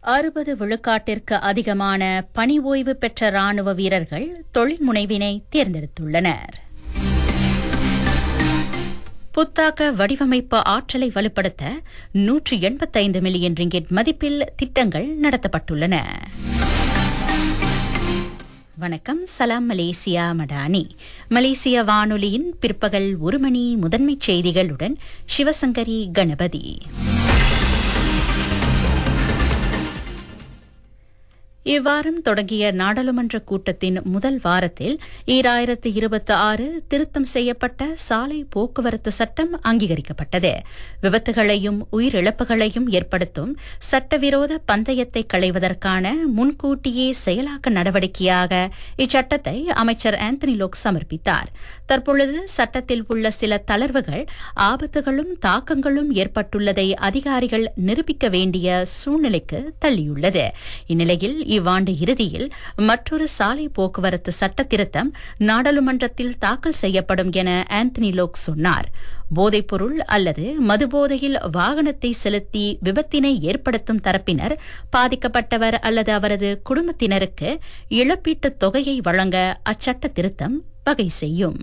அறுபது விழுக்காட்டிற்கு அதிகமான பணி ஓய்வு பெற்ற ராணுவ வீரர்கள் தொழில் முனைவினை தேர்ந்தெடுத்துள்ளனர் புத்தாக்க வடிவமைப்பு ஆற்றலை வலுப்படுத்த நூற்று எண்பத்தைந்து மில்லியன் ரிங்கெட் மதிப்பில் திட்டங்கள் நடத்தப்பட்டுள்ளன வணக்கம் சலாம் மலேசியா மடானி மலேசிய வானொலியின் பிற்பகல் ஒரு மணி முதன்மைச் செய்திகளுடன் சிவசங்கரி கணபதி இவ்வாரம் தொடங்கிய நாடாளுமன்ற கூட்டத்தின் முதல் வாரத்தில் ஈராயிரத்து இருபத்தி ஆறு திருத்தம் செய்யப்பட்ட சாலை போக்குவரத்து சட்டம் அங்கீகரிக்கப்பட்டது விபத்துகளையும் உயிரிழப்புகளையும் ஏற்படுத்தும் சட்டவிரோத பந்தயத்தை களைவதற்கான முன்கூட்டியே செயலாக்க நடவடிக்கையாக இச்சட்டத்தை அமைச்சர் ஆந்தனி லோக் சமர்ப்பித்தார் தற்பொழுது சட்டத்தில் உள்ள சில தளர்வுகள் ஆபத்துகளும் தாக்கங்களும் ஏற்பட்டுள்ளதை அதிகாரிகள் நிரூபிக்க வேண்டிய சூழ்நிலைக்கு தள்ளியுள்ளது இந்நிலையில் இவ்வாண்டு இறுதியில் மற்றொரு சாலை போக்குவரத்து சட்ட திருத்தம் நாடாளுமன்றத்தில் தாக்கல் செய்யப்படும் என ஆந்தனி லோக் சொன்னார் போதைப்பொருள் அல்லது மதுபோதையில் வாகனத்தை செலுத்தி விபத்தினை ஏற்படுத்தும் தரப்பினர் பாதிக்கப்பட்டவர் அல்லது அவரது குடும்பத்தினருக்கு இழப்பீட்டுத் தொகையை வழங்க அச்சட்ட திருத்தம் வகை செய்யும்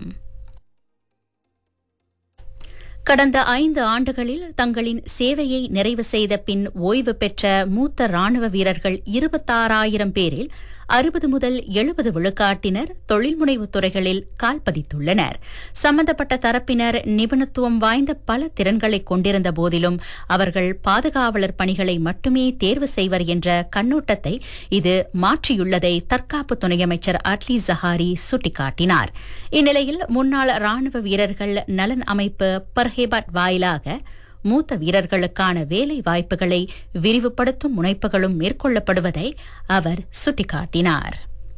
கடந்த ஐந்து ஆண்டுகளில் தங்களின் சேவையை நிறைவு செய்த பின் ஓய்வு பெற்ற மூத்த ராணுவ வீரர்கள் இருபத்தாறாயிரம் பேரில் அறுபது முதல் எழுபது விழுக்காட்டினர் தொழில்முனைவு துறைகளில் கால் பதித்துள்ளனர் சம்பந்தப்பட்ட தரப்பினர் நிபுணத்துவம் வாய்ந்த பல திறன்களை கொண்டிருந்த போதிலும் அவர்கள் பாதுகாவலர் பணிகளை மட்டுமே தேர்வு செய்வர் என்ற கண்ணோட்டத்தை இது மாற்றியுள்ளதை தற்காப்பு துணை அமைச்சர் அட்லி ஜஹாரி சுட்டிக்காட்டினார் இந்நிலையில் முன்னாள் ராணுவ வீரர்கள் நலன் அமைப்பு பர்ஹேபாட் வாயிலாக மூத்த வீரர்களுக்கான வேலை வாய்ப்புகளை விரிவுபடுத்தும் முனைப்புகளும் மேற்கொள்ளப்படுவதை அவர் சுட்டிக்காட்டினார்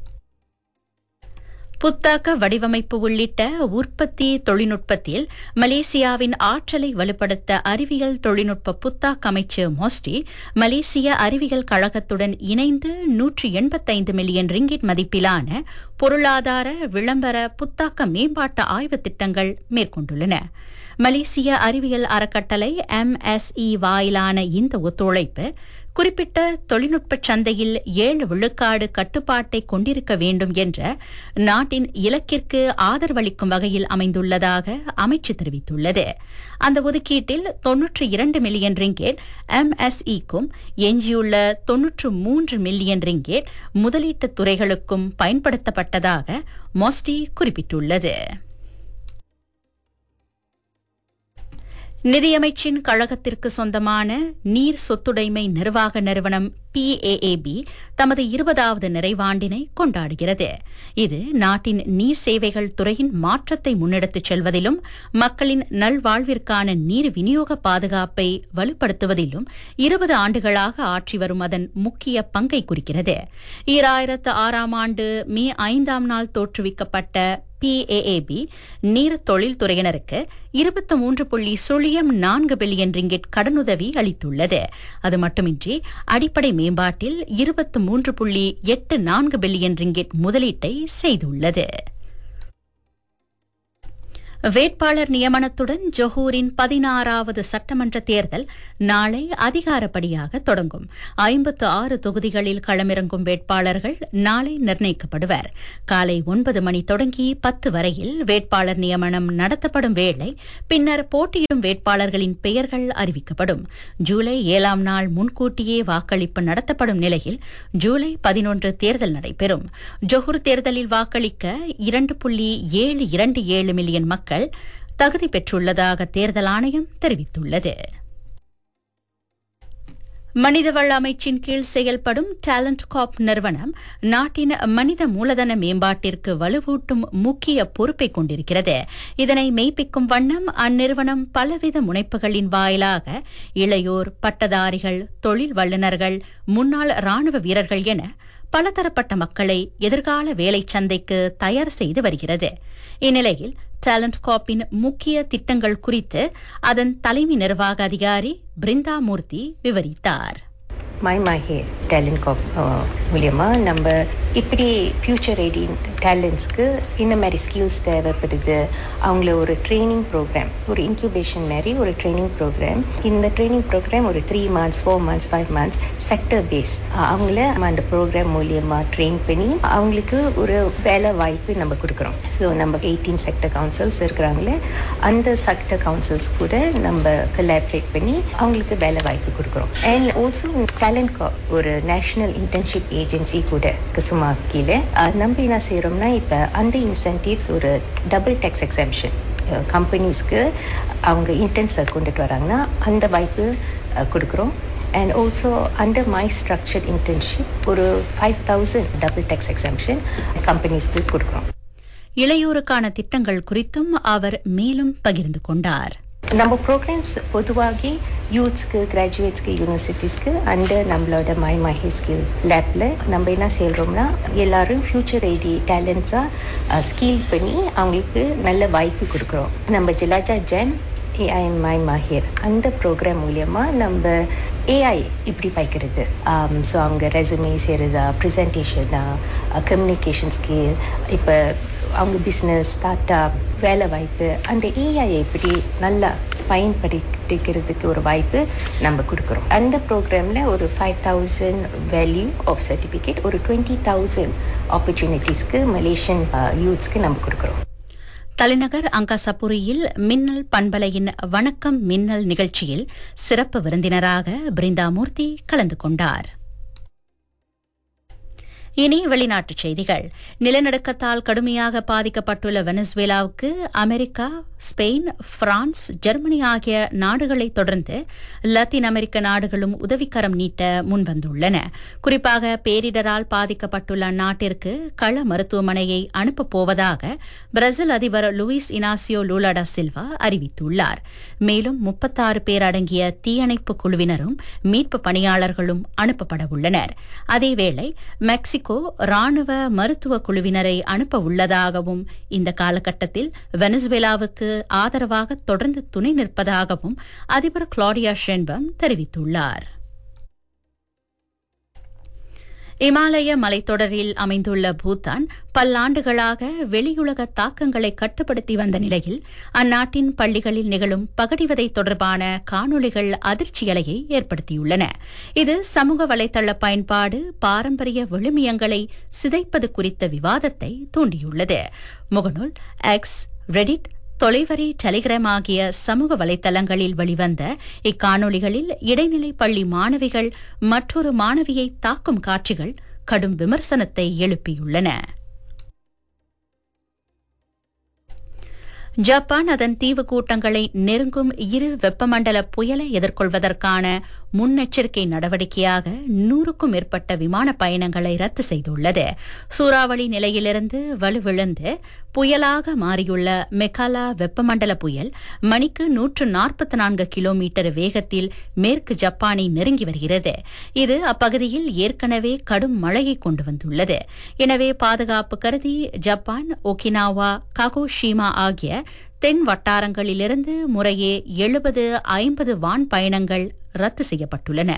புத்தாக்க வடிவமைப்பு உள்ளிட்ட உற்பத்தி தொழில்நுட்பத்தில் மலேசியாவின் ஆற்றலை வலுப்படுத்த அறிவியல் தொழில்நுட்ப புத்தாக்க அமைச்சு மோஸ்டி மலேசிய அறிவியல் கழகத்துடன் இணைந்து நூற்றி எண்பத்தைந்து மில்லியன் ரிங்கிட் மதிப்பிலான பொருளாதார விளம்பர புத்தாக்க மேம்பாட்டு ஆய்வு திட்டங்கள் மேற்கொண்டுள்ளன மலேசிய அறிவியல் அறக்கட்டளை எம்எஸ்இ வாயிலான இந்த ஒத்துழைப்பு குறிப்பிட்ட தொழில்நுட்ப சந்தையில் ஏழு விழுக்காடு கட்டுப்பாட்டை கொண்டிருக்க வேண்டும் என்ற நாட்டின் இலக்கிற்கு ஆதரவளிக்கும் வகையில் அமைந்துள்ளதாக அமைச்சு தெரிவித்துள்ளது அந்த ஒதுக்கீட்டில் தொன்னூற்றி இரண்டு மில்லியன் ரிங்கேட் எம்எஸ்இக்கும் எஞ்சியுள்ள தொன்னூற்று மூன்று மில்லியன் ரிங்கேட் முதலீட்டு துறைகளுக்கும் பயன்படுத்தப்பட்டதாக மோஸ்டி குறிப்பிட்டுள்ளது நிதியமைச்சின் கழகத்திற்கு சொந்தமான நீர் சொத்துடைமை நிர்வாக நிறுவனம் பிஏஏபி தமது இருபதாவது நிறைவாண்டினை கொண்டாடுகிறது இது நாட்டின் நீர் சேவைகள் துறையின் மாற்றத்தை முன்னெடுத்துச் செல்வதிலும் மக்களின் நல்வாழ்விற்கான நீர் விநியோக பாதுகாப்பை வலுப்படுத்துவதிலும் இருபது ஆண்டுகளாக ஆற்றி வரும் அதன் முக்கிய பங்கை குறிக்கிறது ஈராயிரத்து ஆறாம் ஆண்டு மே ஐந்தாம் நாள் தோற்றுவிக்கப்பட்ட பிஏஏபி நீர் தொழில்துறையினருக்கு இருபத்தி மூன்று புள்ளி சுழியம் நான்கு பில்லியன் ரிங்கிட் கடனுதவி அளித்துள்ளது அது மட்டுமின்றி அடிப்படை மேம்பாட்டில் இருபத்தி மூன்று புள்ளி எட்டு நான்கு பில்லியன் ரிங்கிட் முதலீட்டை செய்துள்ளது வேட்பாளர் நியமனத்துடன் ஜொஹூரின் பதினாறாவது சட்டமன்ற தேர்தல் நாளை அதிகாரப்படியாக தொடங்கும் ஐம்பத்து ஆறு தொகுதிகளில் களமிறங்கும் வேட்பாளர்கள் நாளை நிர்ணயிக்கப்படுவர் காலை ஒன்பது மணி தொடங்கி பத்து வரையில் வேட்பாளர் நியமனம் நடத்தப்படும் வேளை பின்னர் போட்டியிடும் வேட்பாளர்களின் பெயர்கள் அறிவிக்கப்படும் ஜூலை ஏழாம் நாள் முன்கூட்டியே வாக்களிப்பு நடத்தப்படும் நிலையில் ஜூலை பதினொன்று தேர்தல் நடைபெறும் ஜொஹூர் தேர்தலில் வாக்களிக்க இரண்டு புள்ளி ஏழு இரண்டு ஏழு மில்லியன் மக்கள் தகுதி பெற்றுள்ளதாக தேர்தல் ஆணையம் தெரிவித்துள்ளது மனிதவள அமைச்சின் கீழ் செயல்படும் டேலண்ட் காப் நிறுவனம் நாட்டின் மனித மூலதன மேம்பாட்டிற்கு வலுவூட்டும் முக்கிய பொறுப்பை கொண்டிருக்கிறது இதனை மெய்ப்பிக்கும் வண்ணம் அந்நிறுவனம் பலவித முனைப்புகளின் வாயிலாக இளையோர் பட்டதாரிகள் தொழில் வல்லுநர்கள் முன்னாள் ராணுவ வீரர்கள் என பலதரப்பட்ட மக்களை எதிர்கால வேலை சந்தைக்கு தயார் செய்து வருகிறது இந்நிலையில் டேலண்ட் காப்பின் முக்கிய திட்டங்கள் குறித்து அதன் தலைமை நிர்வாக அதிகாரி பிருந்தா மூர்த்தி விவரித்தார் My Mahi Talent Corp uh, மூலியமா நம்ம இப்படி ஃப்யூச்சர் ரெடி டேலண்ட்ஸ்க்கு இந்த மாதிரி ஸ்கில்ஸ் தேவைப்படுது அவங்கள ஒரு ட்ரைனிங் ப்ரோக்ராம் ஒரு இன்க்யூபேஷன் மாதிரி ஒரு ட்ரைனிங் ப்ரோக்ராம் இந்த ட்ரைனிங் ப்ரோக்ராம் ஒரு three months four months five months sector base அவங்கள அந்த ப்ரோக்ராம் மூலியமாக ட்ரெயின் பண்ணி அவங்களுக்கு ஒரு வேலை வாய்ப்பு நம்ம கொடுக்குறோம் ஸோ நம்ம எயிட்டீன் செக்டர் கவுன்சில்ஸ் இருக்கிறாங்களே அந்த செக்டர் கவுன்சில்ஸ் கூட நம்ம கொலாபரேட் பண்ணி அவங்களுக்கு வேலை வாய்ப்பு கொடுக்குறோம் அண்ட் ஆல்சோ டேலண்ட் ஒரு நேஷனல் இன்டர்ன்ஷிப் ஏஜென்சி கூட குசுமா கீழே அஹ் நம்ம என்ன செய்கிறோம்னா இப்போ அந்த இன்சென்டிவ்ஸ் ஒரு டபுள் டேக்ஸ் எக்ஸம்ஷன் கம்பெனிஸ்க்கு அவங்க இன்டர்ன்ஸை கொண்டுட்டு வராங்கன்னா அந்த வாய்ப்பு அஹ், கொடுக்குறோம் and also under my structured internship ஒரு five thousand double tax exemption கம்பெனிஸ்க்கு கொடுக்குறோம் இளையோருக்கான திட்டங்கள் குறித்தும் அவர் மேலும் பகிர்ந்து கொண்டார் நம்ம ப்ரோக்ராம்ஸ் பொதுவாகி யூத்ஸ்க்கு கிராஜுவேட்ஸ்க்கு யூனிவர்சிட்டிஸ்க்கு அண்டர் நம்மளோட மை மஹி ஸ்கில் லேப்பில் நம்ம என்ன செய்கிறோம்னா எல்லாரும் ஃப்யூச்சர் ரெடி டேலண்ட்ஸாக ஸ்கில் பண்ணி அவங்களுக்கு நல்ல வாய்ப்பு கொடுக்குறோம் நம்ம ஜிலாஜா ஜெம் ஏஐ மை மாஹிர் அந்த ப்ரோக்ராம் மூலியமாக நம்ம ஏஐ இப்படி வைக்கிறது ஸோ அவங்க ரெசுமே செய்கிறதா ப்ரெசன்டேஷனா கம்யூனிகேஷன் ஸ்கில் இப்போ அவங்க பிஸ்னஸ் ஸ்டார்ட் அப் வேலை வாய்ப்பு அந்த ஏஐ எப்படி நல்லா பயன்படுத்திக்கிறதுக்கு ஒரு வாய்ப்பு நம்ம கொடுக்குறோம் அந்த ப்ரோக்ராமில் ஒரு five thousand value of certificate ஒரு டுவெண்ட்டி தௌசண்ட் ஆப்பர்ச்சுனிட்டிஸ்க்கு மலேசியன் யூத்ஸ்க்கு நம்ம கொடுக்குறோம் தலைநகர் அங்காசபுரியில் மின்னல் பண்பலையின் வணக்கம் மின்னல் நிகழ்ச்சியில் சிறப்பு விருந்தினராக பிருந்தாமூர்த்தி கலந்து கொண்டார் இனி வெளிநாட்டுச் செய்திகள் நிலநடுக்கத்தால் கடுமையாக பாதிக்கப்பட்டுள்ள வெனசுவேலாவுக்கு அமெரிக்கா ஸ்பெயின் பிரான்ஸ் ஜெர்மனி ஆகிய நாடுகளைத் தொடர்ந்து லத்தீன் அமெரிக்க நாடுகளும் உதவிக்கரம் நீட்ட முன்வந்துள்ளன குறிப்பாக பேரிடரால் பாதிக்கப்பட்டுள்ள அந்நாட்டிற்கு கள மருத்துவமனையை அனுப்பப் போவதாக பிரேசில் அதிபர் லூயிஸ் இனாசியோ லூலாடா சில்வா அறிவித்துள்ளார் மேலும் முப்பத்தாறு பேர் அடங்கிய தீயணைப்பு குழுவினரும் மீட்பு பணியாளர்களும் அனுப்பப்பட உள்ளனர் அதேவேளை மெக்சிகோ ராணுவ மருத்துவ குழுவினரை அனுப்ப உள்ளதாகவும் இந்த காலகட்டத்தில் வெனிசுவேலாவுக்கு ஆதரவாக தொடர்ந்து துணை நிற்பதாகவும் அதிபர் கிளாடியா ஷென்பம் தெரிவித்துள்ளார் இமாலய மலைத்தொடரில் அமைந்துள்ள பூட்டான் பல்லாண்டுகளாக வெளியுலக தாக்கங்களை கட்டுப்படுத்தி வந்த நிலையில் அந்நாட்டின் பள்ளிகளில் நிகழும் பகடிவதை தொடர்பான காணொளிகள் அதிர்ச்சியலையை ஏற்படுத்தியுள்ளன இது சமூக வலைதள பயன்பாடு பாரம்பரிய விழுமியங்களை சிதைப்பது குறித்த விவாதத்தை தூண்டியுள்ளது முகநூல் எக்ஸ் ரெடிட் தொலைவரி டெலிகிராம் ஆகிய சமூக வலைதளங்களில் வெளிவந்த இக்காணொளிகளில் இடைநிலை பள்ளி மாணவிகள் மற்றொரு மாணவியை தாக்கும் காட்சிகள் கடும் விமர்சனத்தை எழுப்பியுள்ளன ஜப்பான் அதன் தீவு கூட்டங்களை நெருங்கும் இரு வெப்பமண்டல புயலை எதிர்கொள்வதற்கான முன்னெச்சரிக்கை நடவடிக்கையாக நூறுக்கும் மேற்பட்ட விமான பயணங்களை ரத்து செய்துள்ளது சூறாவளி நிலையிலிருந்து வலுவிழந்து புயலாக மாறியுள்ள மெகாலா வெப்பமண்டல புயல் மணிக்கு நூற்று நாற்பத்தி நான்கு கிலோமீட்டர் வேகத்தில் மேற்கு ஜப்பானை நெருங்கி வருகிறது இது அப்பகுதியில் ஏற்கனவே கடும் மழையை கொண்டு வந்துள்ளது எனவே பாதுகாப்பு கருதி ஜப்பான் ஒகினாவா ககோஷிமா ஆகிய தென் வட்டாரங்களிலிருந்து முறையே எழுபது ஐம்பது வான் பயணங்கள் ரத்து செய்யப்பட்டுள்ளன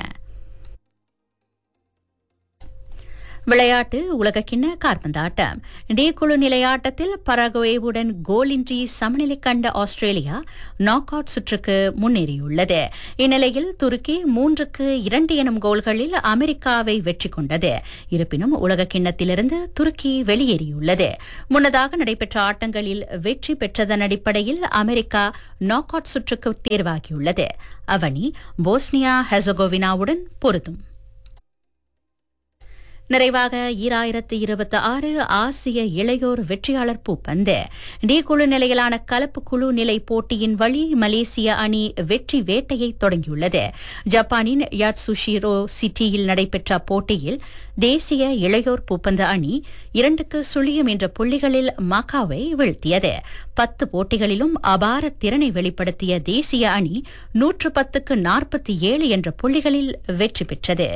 விளையாட்டு உலகக்கிண்ண கார்பந்தாட்டம் டி குழு நிலையாட்டத்தில் பரகுவேவுடன் கோலின்றி சமநிலை கண்ட ஆஸ்திரேலியா நாக் அவுட் சுற்றுக்கு முன்னேறியுள்ளது இந்நிலையில் துருக்கி மூன்றுக்கு இரண்டு எனும் கோல்களில் அமெரிக்காவை வெற்றி கொண்டது இருப்பினும் உலகக்கிண்ணத்திலிருந்து துருக்கி வெளியேறியுள்ளது முன்னதாக நடைபெற்ற ஆட்டங்களில் வெற்றி பெற்றதன் அடிப்படையில் அமெரிக்கா நாக் அவுட் சுற்றுக்கு தேர்வாகியுள்ளது அவனி போஸ்னியா ஹெசகோவினாவுடன் பொருதும் நிறைவாக ஈராயிரத்து இருபத்தி ஆறு ஆசிய இளையோர் வெற்றியாளர் பூப்பந்து டி குழு நிலையிலான கலப்பு குழு நிலை போட்டியின் வழி மலேசிய அணி வெற்றி வேட்டையை தொடங்கியுள்ளது ஜப்பானின் யாட்சுஷிரோ சிட்டியில் நடைபெற்ற போட்டியில் தேசிய இளையோர் பூப்பந்து அணி இரண்டுக்கு சுழியம் என்ற புள்ளிகளில் மக்காவை வீழ்த்தியது பத்து போட்டிகளிலும் அபார திறனை வெளிப்படுத்திய தேசிய அணி நூற்று பத்துக்கு நாற்பத்தி ஏழு என்ற புள்ளிகளில் வெற்றி பெற்றது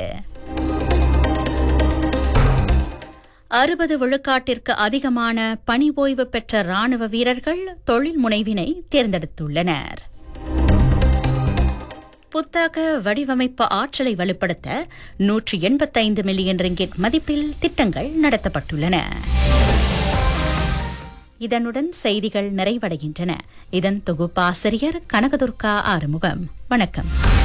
அறுபது விழுக்காட்டிற்கு அதிகமான பணி ஓய்வு பெற்ற ராணுவ வீரர்கள் தொழில் முனைவினை தேர்ந்தெடுத்துள்ளனர் புத்தக வடிவமைப்பு ஆற்றலை வலுப்படுத்த நூற்றி எண்பத்தைந்து மில்லியன் ரிங்கிட் மதிப்பில் திட்டங்கள் நடத்தப்பட்டுள்ளன இதனுடன் செய்திகள் நிறைவடைகின்றன இதன் தொகுப்பாசிரியர் கனகதுர்கா ஆறுமுகம் வணக்கம்